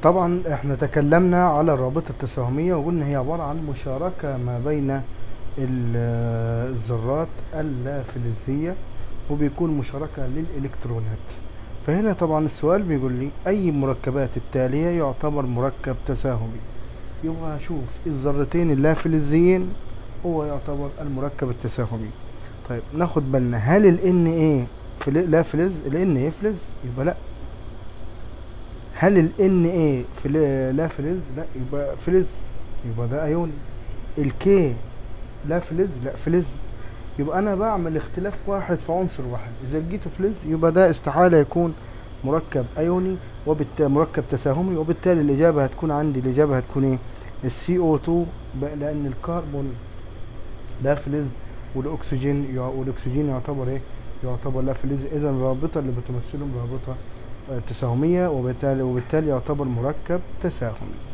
طبعا احنا تكلمنا على الرابطة التساهمية وقلنا هي عبارة عن مشاركة ما بين ال- الذرات اللافلزية وبيكون مشاركة للإلكترونات فهنا طبعا السؤال بيقول لي أي مركبات التالية يعتبر مركب تساهمي يبقى هشوف الذرتين اللافلزيين هو يعتبر المركب التساهمي طيب ناخد بالنا هل ال Na فل- لافلز ال Na يفلز يبقى لا هل ال Na فل- لافلز لا يبقى فلز يبقى ده ايوني الكي لا فلز لا فلز يبقى انا بعمل اختلاف واحد في عنصر واحد اذا لقيته فلز يبقى ده استحالة يكون مركب ايوني وبالتالي مركب تساهمي وبالتالي الاجابة هتكون عندي الاجابة هتكون ايه السي او 2 لان الكربون لا فلز والاكسجين يع- والاكسجين يعتبر ايه يعتبر لا فلز اذا الرابطة اللي بتمثلهم رابطة آه، تساهمية وبالتالي وبالتالي يعتبر مركب تساهمي